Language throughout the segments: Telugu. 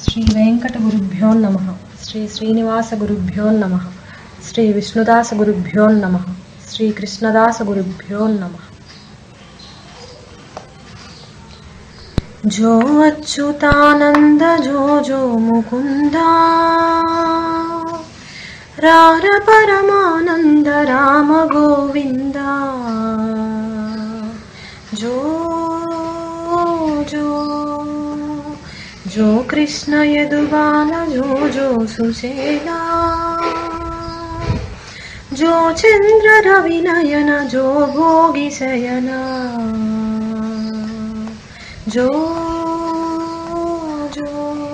శ్రీ వెంకట గురుభ్యో నమ శ్రీ శ్రీనివాస గురుభ్యో నమ శ్రీ విష్ణుదాస గురుభ్యో నమ శ్రీ కృష్ణదాస గురుభ్యో నమ జో అచ్యుతానంద జో జో ముకుంద రార పరమానంద రామ గోవింద జో జో జో కృష్ణ యదుబాల జో జో సుశేలా జో చంద్ర రవి నయన జో భోగి శయన జో జో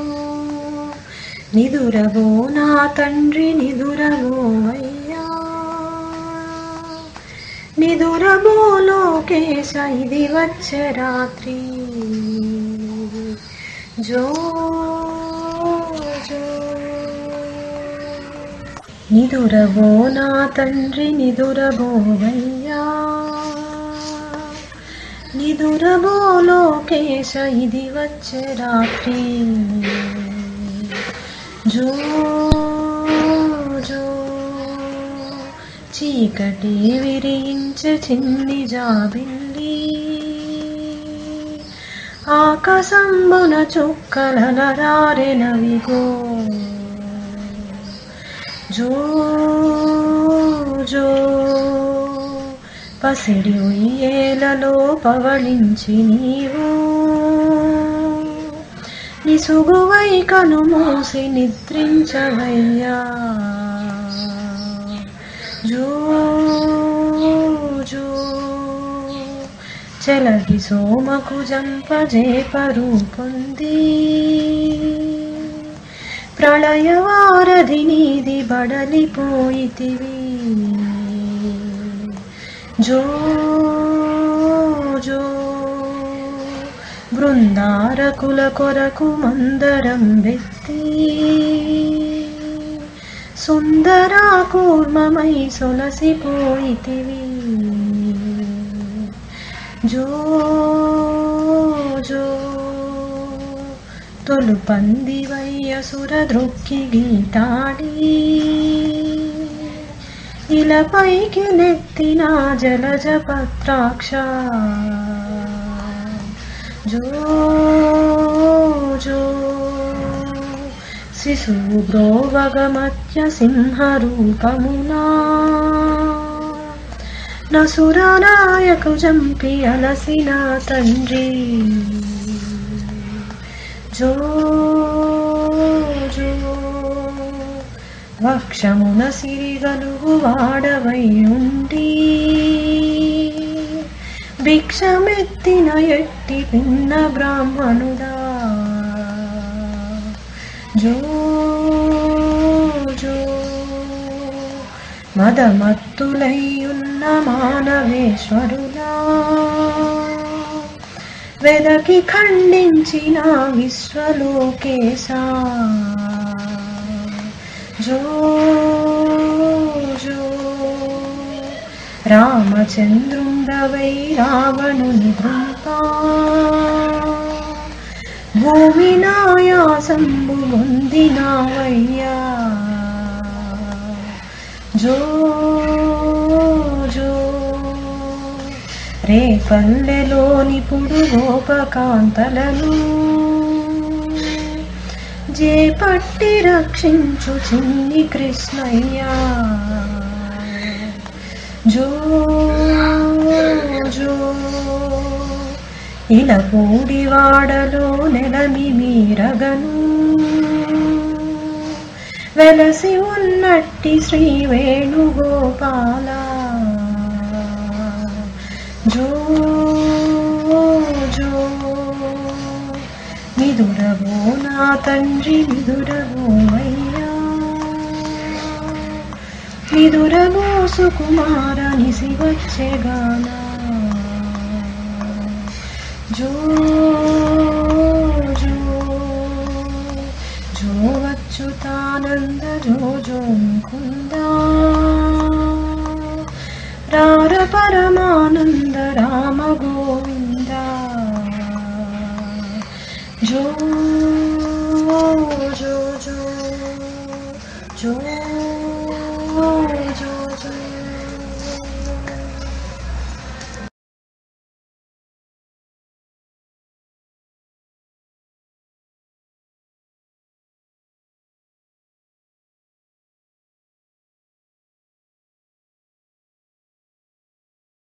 నిదురవో నా తండ్రి నిదురవో అయ్యా నిదురవో లోకేశ ఇది వచ్చే రాత్రి జో జో నిదురవో నా తండ్రి నిదురబోవయ్యా నిదురబో లోకేశ ఇది వచ్చే రాత్రి జో జో చీకటి విరించే చిన్ని జాబిల్లి ఆకాశంబున చుక్కల రారెనవిగో జో జో పసిడి ఉయ్యేలలో పవళించి నీవు నిసుగువై కను మూసి నిద్రించవయ్యా జో జో చలగి సోమకు జంపజేపరు పొంది ప్రళయవారధి నీది బడలిపోయితివి జో జో బృందారకుల కొరకు మందరం వెత్తి సుందరా కూర్మమై సొలసిపోయితివి జో జో తొలు పందివయ్య సురదృక్కి గీతాడి ఇలపైకి నెత్తిన జలజ పత్రాక్ష జో జో శిశువు బ్రోవగమత్య సింహరూపమునా నసురానాయకు జంపి అలసిన తండ్రి జో జో వక్షమున సిరిగలుగు వాడవై ఉండి భిక్షమెత్తిన ఎట్టి పిన్న బ్రాహ్మణుడా జో జో మదమత్తులయ్యున్న మానవేశ్వరులా వెదకి ఖండించిన విశ్వలోకేశా జో జో రామచంద్రుండవై రావణుని బృంపా భూమి నాయాసంబు పొందినావయ్యా జో జో రేపల్లెలోని పుడు గోపకాంతలను జే పట్టి రక్షించు చిన్ని కృష్ణయ్యా జో జో ఇలా పూడివాడలో నెలమి మీరగను వెలసి ఉన్నట్టి శ్రీ వేణుగోపాల జో జో నిదురవో నా తండ్రి నిదురవో అయ్యా నిదురవో సుకుమార నిసి వచ్చేగాన జో జో జో అచ్యుతానంద జో జో ముకుంద రార పరమానంద రామ గోవింద జో